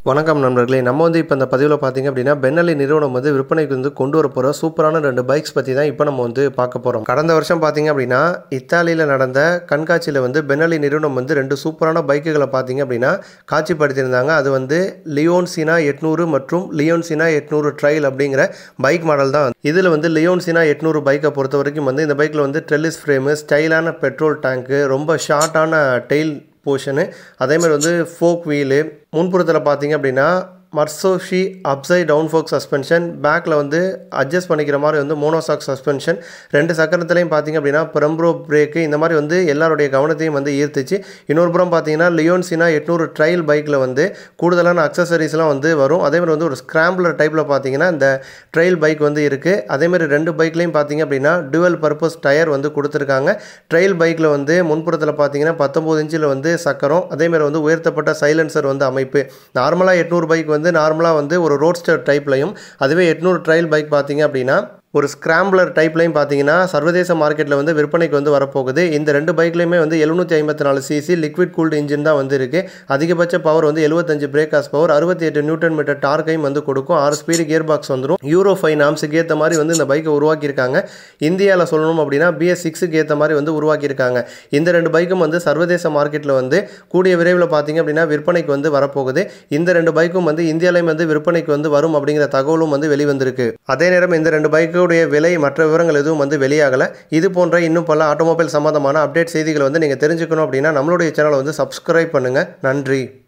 வணக்கம் நண்பர்களே நம்ம வந்து இப்போ இந்த பதிவில் பார்த்தீங்க அப்படின்னா பென்னலி நிறுவனம் வந்து விற்பனைக்கு வந்து கொண்டு வர போகிற சூப்பரான ரெண்டு பைக்ஸ் பற்றி தான் இப்போ நம்ம வந்து பார்க்க போகிறோம் கடந்த வருஷம் பார்த்தீங்க அப்படின்னா இத்தாலியில் நடந்த கண்காட்சியில் வந்து பென்னலி நிறுவனம் வந்து ரெண்டு சூப்பரான பைக்குகளை பார்த்தீங்க அப்படின்னா காட்சிப்படுத்தியிருந்தாங்க அது வந்து லியோன் சினா எட்நூறு மற்றும் லியோன் சினா எட்நூறு ட்ரைல் அப்படிங்கிற பைக் மாடல் தான் இதில் வந்து லியோன் சினா எட்நூறு பைக்கை பொறுத்த வரைக்கும் வந்து இந்த பைக்கில் வந்து ட்ரெல்லிஸ் ஃப்ரேமு ஸ்டைலான பெட்ரோல் டேங்க்கு ரொம்ப ஷார்ட்டான டெயில் போர்ஷனு அதேமாதிரி வந்து ஃபோக் வீலு முன்புறத்தில் பார்த்தீங்க அப்படின்னா மர்சோஷி அப்சைட் டவுன் ஃபோக் சஸ்பென்ஷன் பேக்கில் வந்து அட்ஜஸ்ட் பண்ணிக்கிற மாதிரி வந்து மோனோசாக் சஸ்பென்ஷன் ரெண்டு சக்கரத்துலையும் பார்த்தீங்க அப்படின்னா பிரம்ப்ரோ பிரேக்கு இந்த மாதிரி வந்து எல்லாருடைய கவனத்தையும் வந்து ஈர்த்துச்சு இன்னொரு புறம் பார்த்தீங்கன்னா லியோன் சினா எட்நூறு ட்ரையல் பைக்கில் வந்து கூடுதலான அக்சசரிஸ்லாம் வந்து வரும் அதேமாதிரி வந்து ஒரு ஸ்க்ராம்பிளர் டைப்பில் பார்த்தீங்கன்னா இந்த ட்ரையல் பைக் வந்து இருக்குது அதேமாதிரி ரெண்டு பைக்லேயும் பார்த்தீங்க அப்படின்னா டுவல் பர்பஸ் டயர் வந்து கொடுத்துருக்காங்க ட்ரையல் பைக்கில் வந்து முன்புறத்தில் பார்த்தீங்கன்னா பத்தொம்போது இன்ச்சில் வந்து சக்கரம் அதேமாதிரி வந்து உயர்த்தப்பட்ட சைலன்சர் வந்து அமைப்பு நார்மலாக எட்நூறு பைக் வந்து நார்மலாக வந்து ஒரு ரோட்ஸ்டர் டைப்லையும் அதுவே எட்நூறு ட்ரையல் பைக் பார்த்தீங்க அப்படின்னா ஒரு ஸ்க்ராம்பிளர் டைப்லையும் பார்த்தீங்கன்னா சர்வதேச மார்க்கெட்டில் வந்து விற்பனைக்கு வந்து வரப்போகுது இந்த ரெண்டு பைக்லையுமே வந்து எழுநூற்றி ஐம்பத்தி நாலு சிசி லிக்விட் கூல்டு இன்ஜின் தான் வந்து இருக்குது அதிகபட்ச பவர் வந்து எழுபத்தஞ்சு பிரேக்காஸ் பவர் அறுபத்தி எட்டு நியூட்டன் மீட்டர் டார்க்கையும் வந்து கொடுக்கும் ஆறு ஸ்பீடு கியர் பாக்ஸ் வந்துடும் யூரோ ஃபைவ் நாம்ஸுக்கு ஏற்ற மாதிரி வந்து இந்த பைக்கை உருவாக்கியிருக்காங்க இந்தியாவில் சொல்லணும் அப்படின்னா பிஎஸ் சிக்ஸுக்கு ஏற்ற மாதிரி வந்து உருவாக்கியிருக்காங்க இந்த ரெண்டு பைக்கும் வந்து சர்வதேச மார்க்கெட்டில் வந்து கூடிய விரைவில் பார்த்தீங்க அப்படின்னா விற்பனைக்கு வந்து வரப்போகுது இந்த ரெண்டு பைக்கும் வந்து இந்தியாவிலையும் வந்து விற்பனைக்கு வந்து வரும் அப்படிங்கிற தகவலும் வந்து வெளிவந்திருக்கு அதே நேரம் இந்த ரெண்டு பைக்குடைய விலை மற்ற விவரங்கள் எதுவும் வந்து வெளியாகலை இது போன்ற இன்னும் பல ஆட்டோமொபைல் சம்மந்தமான அப்டேட் செய்திகளை வந்து நீங்கள் தெரிஞ்சுக்கணும் அப்படின்னா நம்மளுடைய சேனலை வந்து சப்ஸ்கிரைப் பண்ணுங்கள் நன்றி